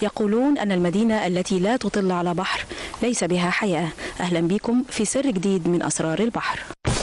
يقولون أن المدينة التي لا تطل على بحر ليس بها حياة أهلا بكم في سر جديد من أسرار البحر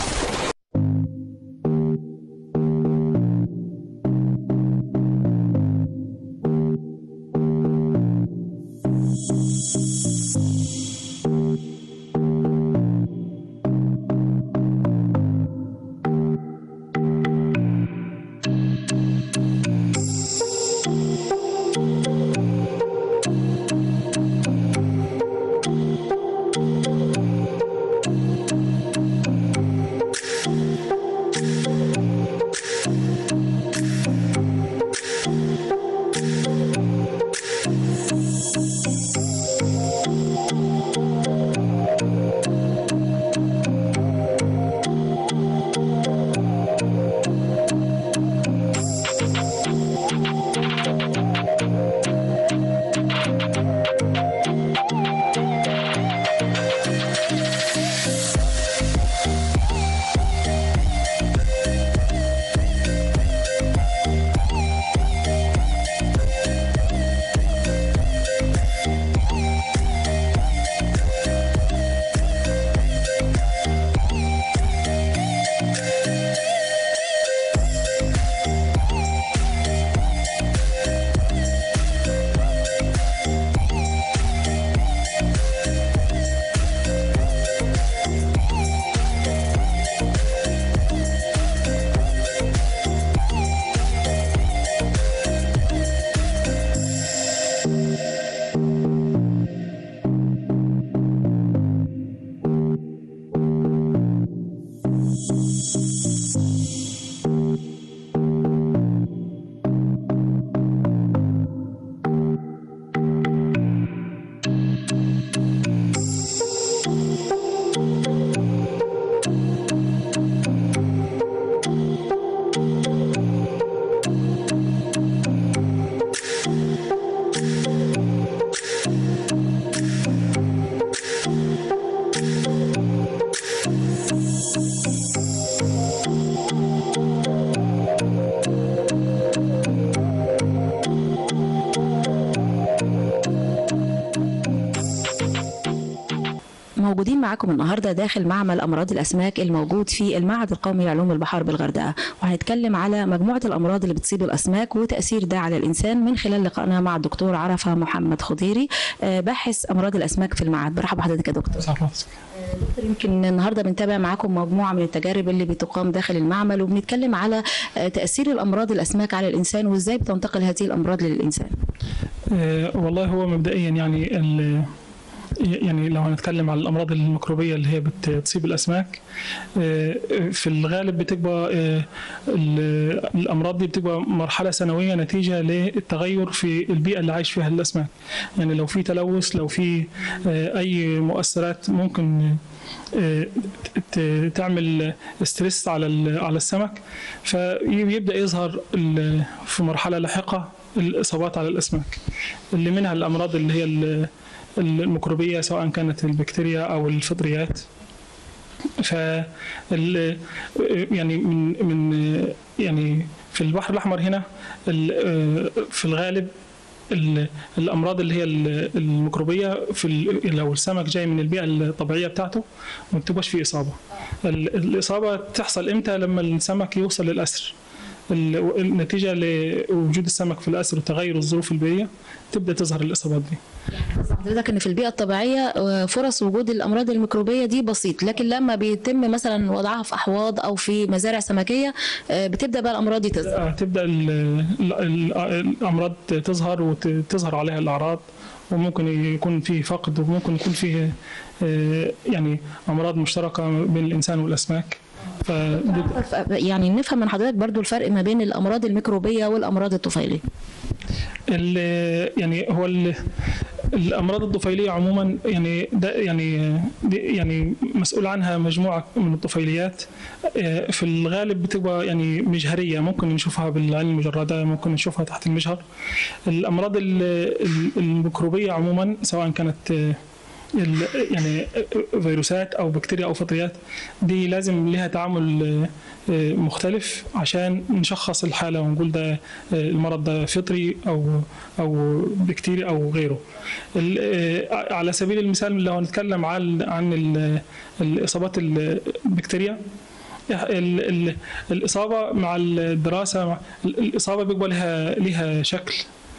موجودين معاكم النهارده داخل معمل امراض الاسماك الموجود في المعهد القومي لعلوم البحار بالغردقه وهنتكلم على مجموعه الامراض اللي بتصيب الاسماك وتاثير ده على الانسان من خلال لقائنا مع الدكتور عرفه محمد خضيري آه، باحث امراض الاسماك في المعهد برحب بحضرتك يا دكتور صح راسك دكتور يمكن النهارده بنتابع معاكم مجموعه من التجارب اللي بتقام داخل المعمل وبنتكلم على آه، تاثير الامراض الاسماك على الانسان وازاي بتنتقل هذه الامراض للانسان آه، والله هو مبدئيا يعني ال- يعني لو هنتكلم على الامراض الميكروبيه اللي هي بتصيب الاسماك آه، في الغالب بتبقى آه، ال- الامراض دي بتبقى مرحله سنويه نتيجه للتغير في البيئه اللي عايش فيها الاسماك يعني لو في تلوث لو في آه، اي مؤثرات ممكن آه، ت- تعمل ستريس على ال- على السمك فيبدا يظهر ال- في مرحله لاحقه الاصابات على الاسماك اللي منها الامراض اللي هي ال- الميكروبيه سواء كانت البكتيريا او الفطريات ف ال- يعني من من يعني في البحر الاحمر هنا ال- في الغالب ال- الامراض اللي هي ال- الميكروبيه في ال- لو السمك جاي من البيئه الطبيعيه بتاعته ما بتبقاش فيه اصابه ال- الاصابه تحصل امتى لما السمك يوصل للاسر ال- النتيجه لوجود السمك في الاسر وتغير الظروف البيئيه تبدا تظهر الاصابات دي حضرتك ان في البيئه الطبيعيه آه، فرص وجود الامراض الميكروبيه دي بسيط لكن لما بيتم مثلا وضعها في احواض او في مزارع سمكيه آه، بتبدا بقى الامراض دي تظهر آه، تبدا ال- ال- ال- الامراض تظهر وتظهر عليها الاعراض وممكن يكون في فقد وممكن يكون فيه آه، يعني امراض مشتركه بين الانسان والاسماك فدي يعني نفهم من حضرتك برضو الفرق ما بين الامراض الميكروبيه والامراض الطفيليه ال- يعني هو ال- الامراض الطفيليه عموما يعني ده يعني دي يعني مسؤول عنها مجموعه من الطفيليات آه، في الغالب بتبقى يعني مجهريه ممكن نشوفها بالعين المجرده ممكن نشوفها تحت المجهر الامراض ال- ال- الميكروبيه عموما سواء كانت آه، ال- يعني فيروسات او بكتيريا او فطريات دي لازم لها تعامل آه، مختلف عشان نشخص الحاله ونقول ده آه، المرض ده فطري او او بكتيري او غيره ال- آه، على سبيل المثال لو هنتكلم عن عن ال- الاصابات البكتيريا ال- ال- الاصابه مع الدراسه مع ال- الاصابه بيبقى لها لها شكل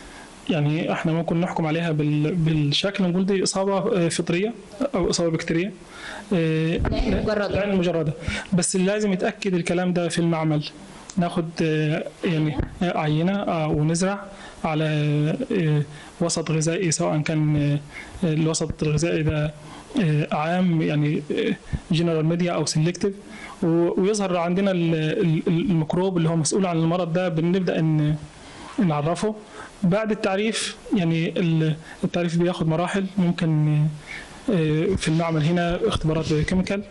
يعني احنا ممكن نحكم عليها بال- بالشكل نقول دي اصابه آه، فطريه او اصابه بكتيريه آه، العين المجردة. العين المجرده بس لازم يتاكد الكلام ده في المعمل ناخد آه، يعني آه، عينه آه، ونزرع على آه، وسط غذائي سواء كان آه، الوسط الغذائي ده آه، عام يعني جنرال ميديا او سيلكتيف ويظهر عندنا ال- ال- الميكروب اللي هو مسؤول عن المرض ده بنبدا ان نعرفه بعد التعريف يعني ال- التعريف بياخد مراحل ممكن آه، في المعمل هنا اختبارات كيميكال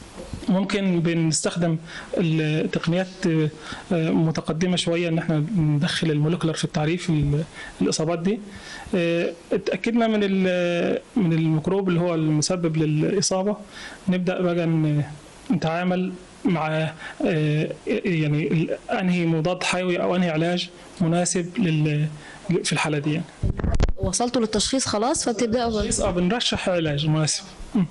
ممكن بنستخدم التقنيات آه، آه، متقدمه شويه ان احنا ندخل المولكولر في التعريف ال- الاصابات دي آه، اتاكدنا من ال- من الميكروب اللي هو المسبب للاصابه نبدا بقى ن- نتعامل مع آه، يعني ال- انهي مضاد حيوي او انهي علاج مناسب لل في الحاله دي يعني. وصلتوا للتشخيص خلاص فبتبداوا اه بنرشح علاج مناسب م.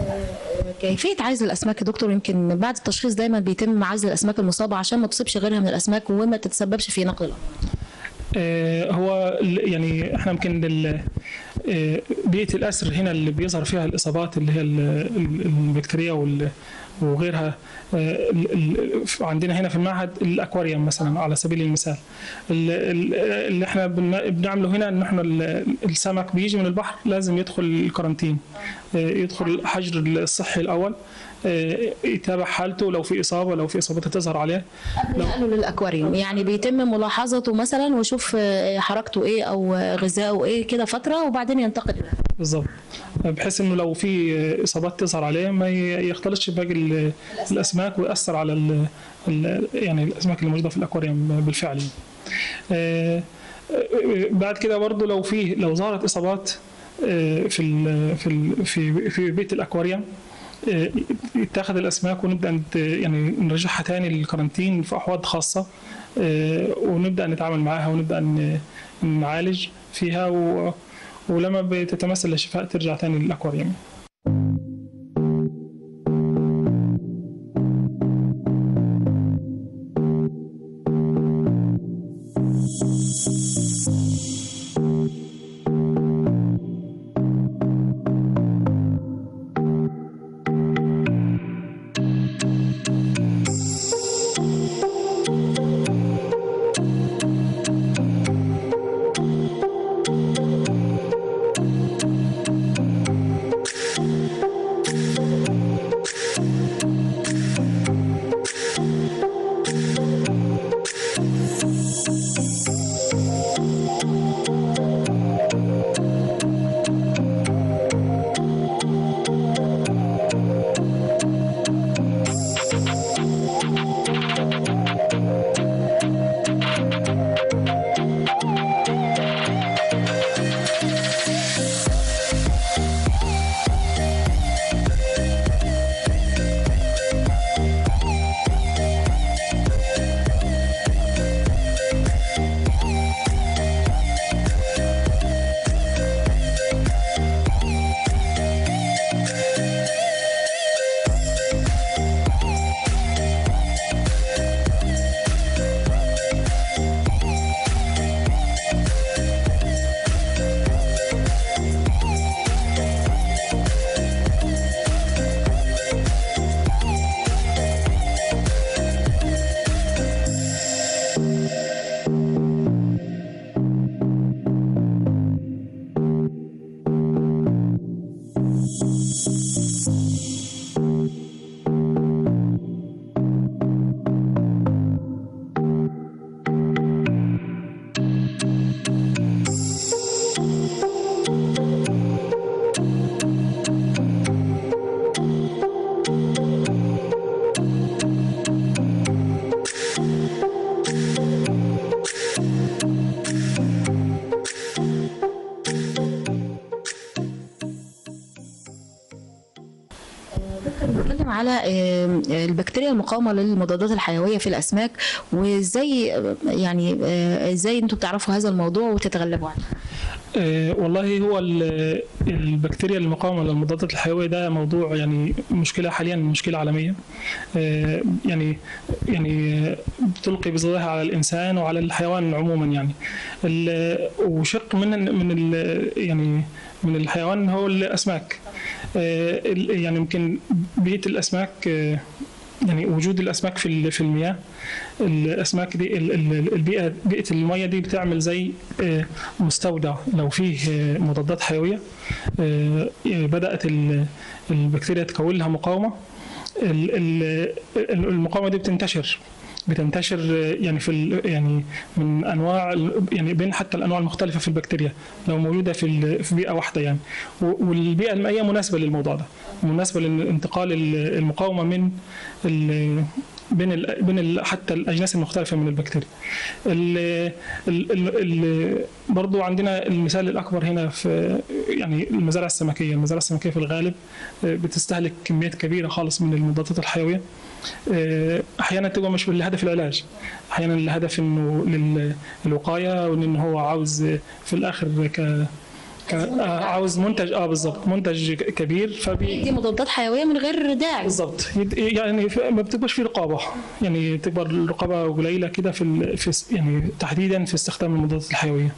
كيفيه عزل الاسماك يا دكتور يمكن بعد التشخيص دايما بيتم عزل الاسماك المصابه عشان ما تصيبش غيرها من الاسماك وما تتسببش في نقل الامراض آه، هو ال- يعني احنا يمكن ال- آه، بيئه الاسر هنا اللي بيظهر فيها الاصابات اللي هي ال- ال- البكتيريا وال- وغيرها آه، ال- ال- عندنا هنا في المعهد الاكواريوم مثلا على سبيل المثال ال- ال- اللي احنا بن- بنعمله هنا ان احنا ال- السمك بيجي من البحر لازم يدخل الكارانتين آه، يدخل حجر الصحي الاول آه، يتابع حالته لو في اصابه لو في اصابات تظهر عليه نقله للاكواريوم يعني بيتم ملاحظته مثلا ويشوف آه، حركته ايه او آه، غذائه ايه كده فتره وبعدين ينتقل إلى بالظبط بحيث انه لو في اصابات تظهر عليه ما ي- يختلطش باقي ال- الاسماك ويأثر على ال ال يعني الاسماك اللي موجوده في الاكواريوم بالفعل يعني. آه، آه، بعد كده برضو لو في لو ظهرت اصابات آه، في ال في ال في في بيت الاكواريوم آه، يتاخذ الاسماك ونبدا نت- يعني نرجعها تاني للكارانتين في احواض خاصه آه، ونبدا نتعامل معاها ونبدا ن- نعالج فيها و ولما بتتمثل الشفاء ترجع تاني للاكواريوم هنتكلم على آه، البكتيريا المقاومه للمضادات الحيويه في الاسماك وازاي آه، يعني آه، ازاي انتم بتعرفوا هذا الموضوع وتتغلبوا عليه آه، والله هو ال- البكتيريا المقاومة للمضادات الحيوية ده موضوع يعني مشكلة حاليا مشكلة عالمية آه، يعني يعني آه، بتلقي بظلها على الإنسان وعلى الحيوان عموما يعني ال- وشق من من ال- يعني من الحيوان هو الأسماك آه، ال- يعني يمكن بيئة الأسماك آه، يعني وجود الأسماك في ال- في المياه الاسماك دي ال- ال- البيئه بيئه الميه دي بتعمل زي آه، مستودع لو فيه آه، مضادات حيويه آه، بدات ال- البكتيريا تكون لها مقاومه ال- ال- المقاومه دي بتنتشر بتنتشر آه، يعني في ال- يعني من انواع ال- يعني بين حتى الانواع المختلفه في البكتيريا لو موجوده في ال- في بيئه واحده يعني و- والبيئه المائيه مناسبه للموضوع ده مناسبه لانتقال ال- المقاومه من ال- بين ال بين ال حتى الاجناس المختلفه من البكتيريا. ال ال ال ال برضو عندنا المثال الاكبر هنا في يعني المزارع السمكيه، المزارع السمكيه في الغالب آه، بتستهلك كميات كبيره خالص من المضادات الحيويه. آه، احيانا تبقى مش لهدف العلاج، احيانا الهدف انه لل- للوقايه وان هو عاوز آه، في الاخر ك ك- آه، عاوز منتج اه بالظبط منتج ك- كبير فبي دي مضادات حيويه من غير داعي بالظبط يد- يعني في- ما بتبقاش في رقابه يعني تكبر الرقابه قليله كده في ال- في س- يعني تحديدا في استخدام المضادات الحيويه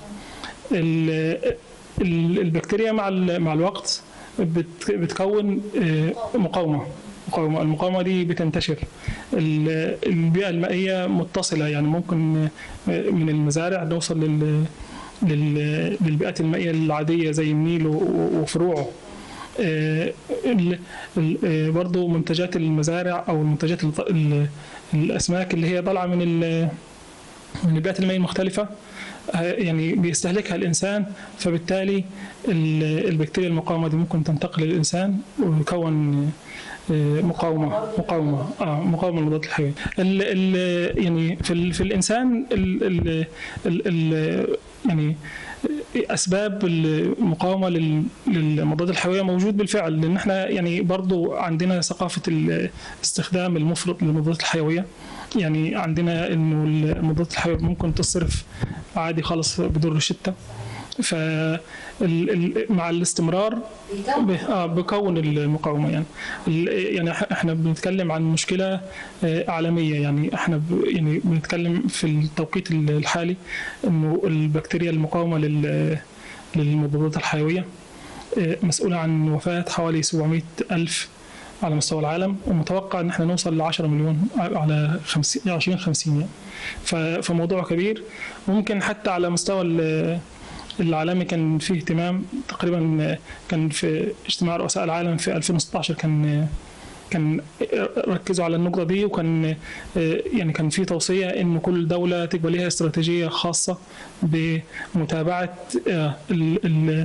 ال- ال- البكتيريا مع ال- مع الوقت بت- بتكون آه، مقاومه مقاومه المقاومه دي بتنتشر ال- البيئه المائيه متصله يعني ممكن آه، من المزارع نوصل لل لل- للبيئات المائيه العاديه زي النيل و- و- وفروعه آه، ال- ال- آه، برضو منتجات المزارع او المنتجات الط- ال- الاسماك اللي هي طالعه من ال- من البيئات المائيه المختلفه آه، يعني بيستهلكها الانسان فبالتالي ال- البكتيريا المقاومه دي ممكن تنتقل للانسان ويكون آه، مقاومه مقاومه اه مقاومه للمضادات الحيويه ال ال يعني في ال في الانسان ال ال ال ال يعني اسباب المقاومه لل- للمضادات الحيويه موجود بالفعل لان احنا يعني برضو عندنا ثقافه ال- استخدام المفرط للمضادات الحيويه يعني عندنا انه المضادات الحيويه ممكن تصرف عادي خالص بدون روشته ف ال- ال- مع الاستمرار ب- اه بكون المقاومه يعني ال- يعني إح- احنا بنتكلم عن مشكله آه، عالميه يعني احنا ب- يعني بنتكلم في التوقيت الحالي انه البكتيريا المقاومه لل- للمضادات الحيويه آه، مسؤوله عن وفاه حوالي 700 الف على مستوى العالم ومتوقع ان احنا نوصل ل 10 مليون على 50 2050 يعني ف- فموضوع كبير ممكن حتى على مستوى ال- العالمي كان فيه اهتمام تقريبا كان في اجتماع رؤساء العالم في 2016 كان كان ركزوا على النقطة دي وكان يعني كان في توصية إن كل دولة تبقى لها استراتيجية خاصة بمتابعة ال- ال-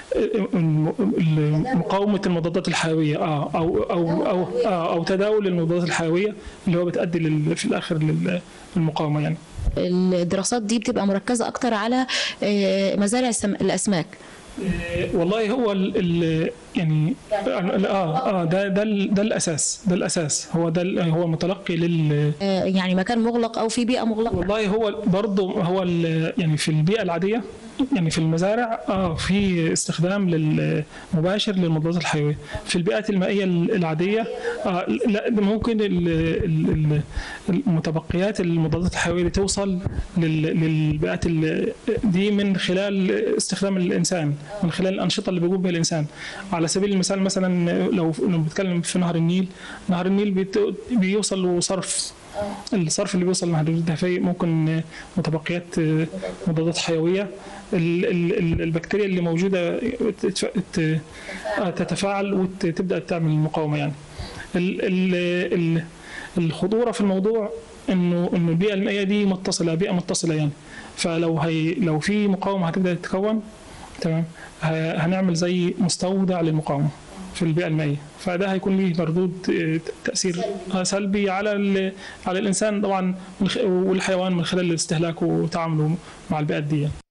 ال- مقاومة المضادات الحيوية آه أو أو أو آه أو تداول المضادات الحيوية اللي هو بتأدي لل- في الآخر لل- للمقاومة يعني. الدراسات دي بتبقى مركزه اكتر على آه، مزارع السم- الاسماك إيه، والله هو ال ال يعني اه اه ده ده ال- ده الاساس ده الاساس هو ده ال- هو متلقي لل آه، يعني مكان مغلق او في بيئه مغلقه والله هو برضه هو ال- يعني في البيئه العاديه يعني في المزارع اه في استخدام لل- مباشر للمضادات الحيويه في البيئات المائيه العاديه آه لا ده ممكن ال- ال- ال- المتبقيات المضادات الحيويه دي توصل لل- للبيئات ال- دي من خلال استخدام الانسان من خلال الانشطه اللي بيقوم بها الانسان على سبيل المثال مثلا لو لو بنتكلم في نهر النيل نهر النيل بيت- بيوصل له صرف الصرف اللي بيوصل لنهر الدهفي ممكن متبقيات مضادات حيويه ال- ال- ال- البكتيريا اللي موجوده تتف- ت- تتفاعل وتبدا تعمل مقاومه يعني ال- ال- ال- الخطوره في الموضوع انه انه البيئه المائيه دي متصله بيئه متصله يعني فلو هي لو في مقاومه هتبدا تتكون تمام ه- هنعمل زي مستودع للمقاومه في البيئه المائيه فده هيكون ليه مردود آه، تاثير آه، سلبي على ال- على الانسان طبعا من خ- والحيوان من خلال استهلاكه وتعامله مع البيئات دي يعني.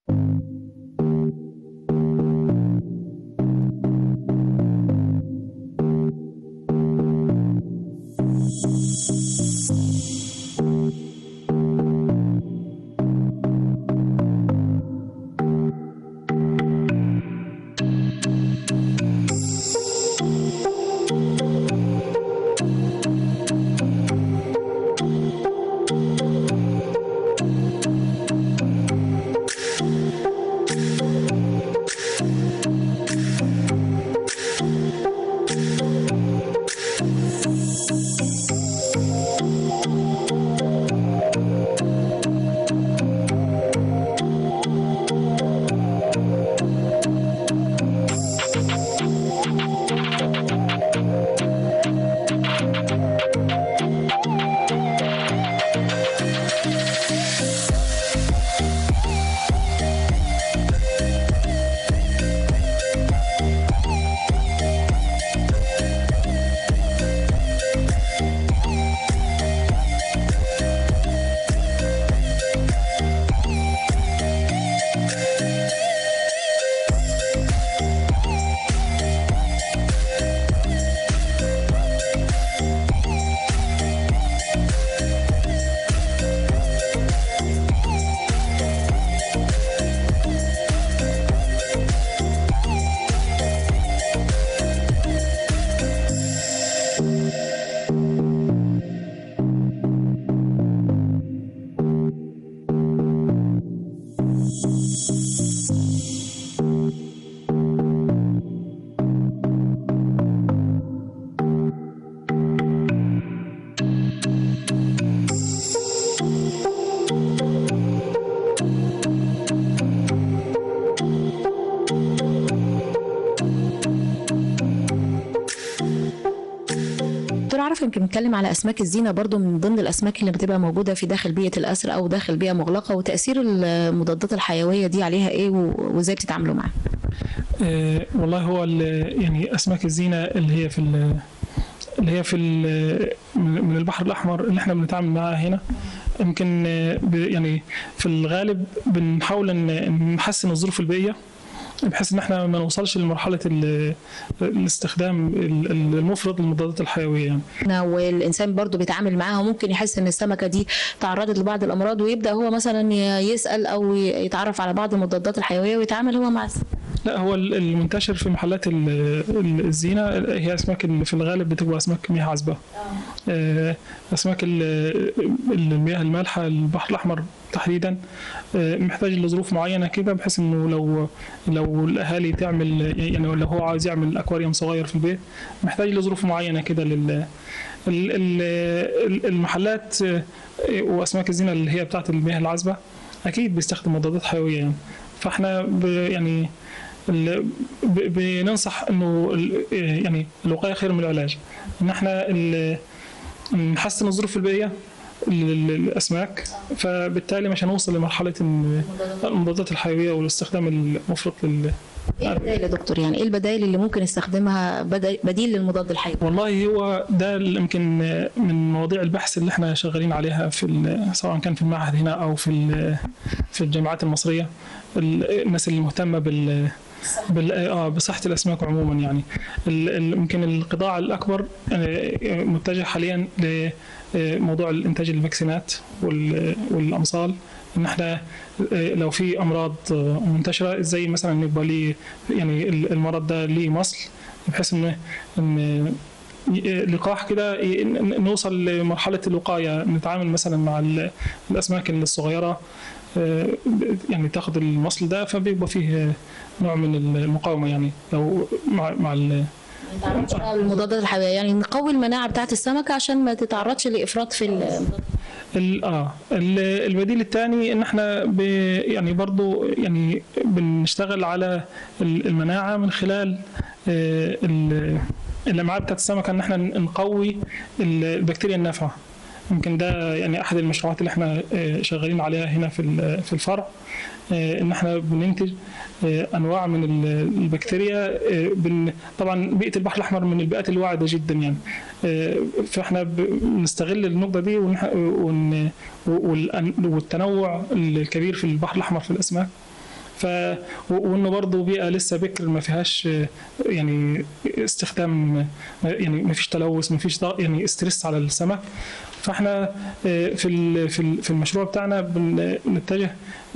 عرفه يمكن بنتكلم على اسماك الزينه برضو من ضمن الاسماك اللي بتبقى موجوده في داخل بيئه الاسر او داخل بيئه مغلقه وتاثير المضادات الحيويه دي عليها ايه و- وازاي بتتعاملوا معاها آه، والله هو ال- يعني اسماك الزينه اللي هي في ال- اللي هي في ال- من من البحر الاحمر اللي احنا بنتعامل معاها هنا يمكن آه، ب- يعني في الغالب بنحاول ان نحسن الظروف البيئيه بحيث ان احنا ما نوصلش لمرحله ال- الاستخدام ال- ال- المفرط للمضادات الحيويه يعني. والانسان برضو بيتعامل معاها وممكن يحس ان السمكه دي تعرضت لبعض الامراض ويبدا هو مثلا ي- يسال او يتعرف على بعض المضادات الحيويه ويتعامل هو مع السمكة. لا هو ال- المنتشر في محلات ال- ال- الزينه هي اسماك اللي في الغالب بتبقى اسماك مياه عذبه آه، اسماك ال- المياه المالحه البحر الاحمر تحديدا آه، محتاج لظروف معينه كده بحيث انه لو لو الاهالي تعمل يعني لو هو عايز يعمل اكواريوم صغير في البيت محتاج لظروف معينه كده لل ال- ال- المحلات آه، واسماك الزينه اللي هي بتاعت المياه العذبه اكيد بيستخدم مضادات حيويه يعني فاحنا ب- يعني ال- ب- بننصح انه ال- يعني الوقايه خير من العلاج ان احنا ال- نحسن الظروف البيئيه لل- للاسماك فبالتالي مش هنوصل لمرحله إن المضادات الحيويه والاستخدام المفرط لل ايه البدائل يا دكتور يعني ايه البدائل اللي ممكن يستخدمها بدل- بديل للمضاد الحيوي والله هو ده اللي يمكن من مواضيع البحث اللي احنا شغالين عليها في ال- سواء كان في المعهد هنا او في ال- في الجامعات المصريه ال- الناس اللي مهتمه بال بال اه بصحه الاسماك عموما يعني ال- ال- يمكن القطاع الاكبر آه، متجه حاليا لموضوع الانتاج الفاكسينات وال- والامصال ان احنا آه، لو في امراض آه، منتشره ازاي مثلا يبقى ليه يعني ال- المرض ده ليه مصل بحيث ان ان ي- لقاح كده ي- ن- نوصل لمرحله الوقايه نتعامل مثلا مع ال- الاسماك الصغيره آه، يعني تاخد المصل ده فبيبقى فيه نوع من المقاومه يعني لو مع مع ال- المضادات الحيويه يعني نقوي المناعه بتاعت السمكه عشان ما تتعرضش لافراط في ال- ال- اه ال- البديل الثاني ان احنا ب يعني برضو يعني بنشتغل على ال- المناعه من خلال آه، ال- الامعاء بتاعت السمكه ان احنا نقوي ال- البكتيريا النافعه يمكن ده يعني احد المشروعات اللي احنا آه، شغالين عليها هنا في ال- في الفرع آه، ان احنا بننتج آه، انواع من ال- البكتيريا آه، بن طبعا بيئه البحر الاحمر من البيئات الواعده جدا يعني آه، فاحنا ب- بنستغل النقطه دي ونح- ون- والأن- والتنوع الكبير في البحر الاحمر في الاسماك ف و- وانه برضه بيئه لسه بكر ما فيهاش آه، يعني استخدام آه، يعني ما فيش تلوث ما فيش ضغط- يعني استرس على السمك فاحنا آه، في ال- في ال- في المشروع بتاعنا بن- بنتجه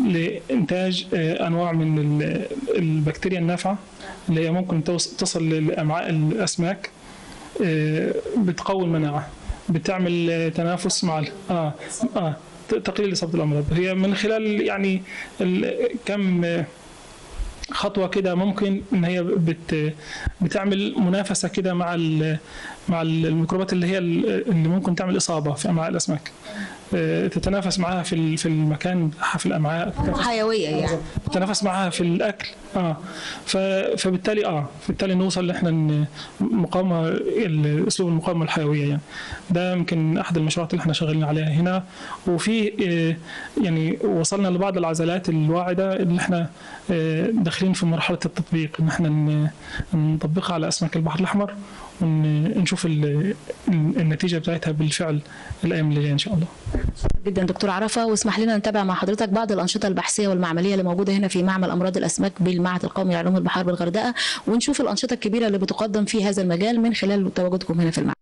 لانتاج آه، انواع من ال- البكتيريا النافعه اللي هي ممكن توص- تصل لامعاء الاسماك آه، بتقوي المناعه بتعمل آه، تنافس مع ال- اه اه ت- تقليل اصابه الامراض هي من خلال يعني ال- كم آه، خطوه كده ممكن ان هي بت بتعمل منافسه كده مع ال- مع الميكروبات اللي هي ال- اللي ممكن تعمل اصابه في امعاء الاسماك آه، تتنافس معاها في ال- في المكان بتاعها في الامعاء تتنافس حيويه يعني تتنافس معاها في الاكل اه ف- فبالتالي اه بالتالي نوصل ان احنا ن- مقاومه ال- اسلوب المقاومه الحيويه يعني ده يمكن احد المشروعات اللي احنا شغالين عليها هنا وفي آه، يعني وصلنا لبعض العزلات الواعده اللي احنا آه، داخلين في مرحله التطبيق ان احنا ن- نطبقها على اسماك البحر الاحمر ونشوف ال- النتيجه بتاعتها بالفعل الايام اللي جايه ان شاء الله جدا دكتور عرفه واسمح لنا نتابع مع حضرتك بعض الانشطه البحثيه والمعمليه اللي موجوده هنا في معمل امراض الاسماك بالمعهد القومي لعلوم البحار بالغردقه ونشوف الانشطه الكبيره اللي بتقدم في هذا المجال من خلال تواجدكم هنا في المعهد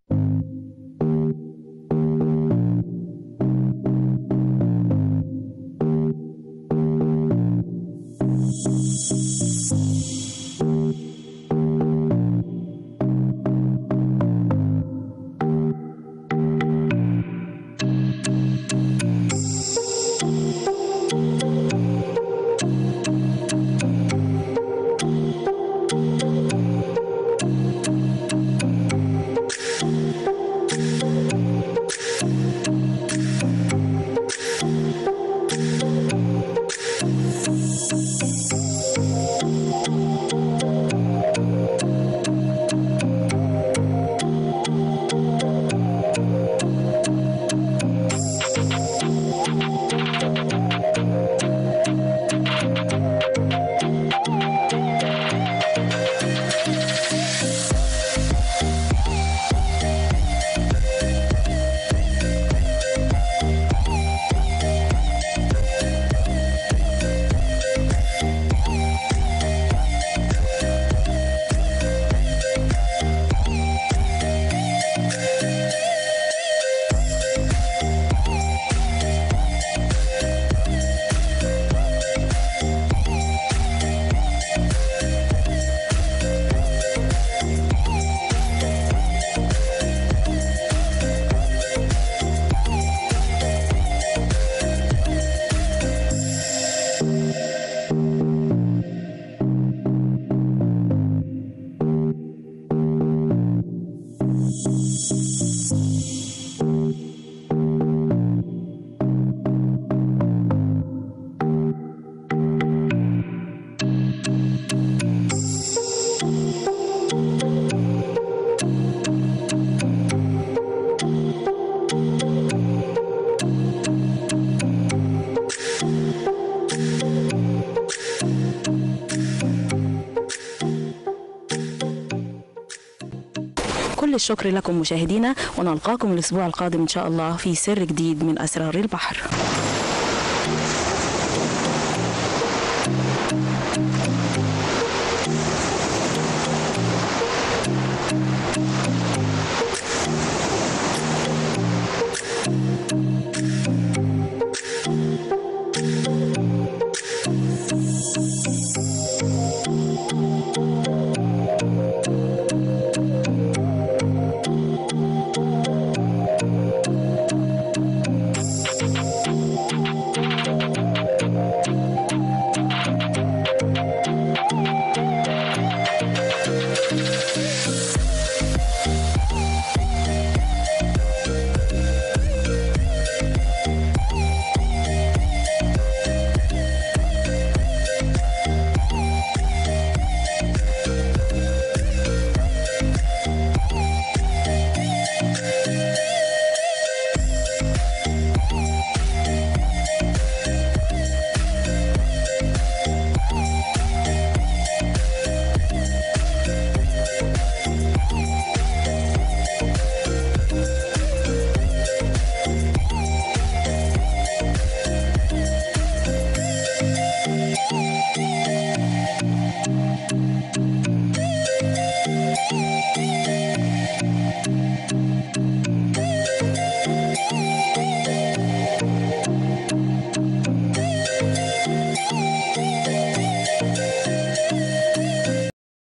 كل الشكر لكم مشاهدينا ونلقاكم الأسبوع القادم إن شاء الله في سر جديد من أسرار البحر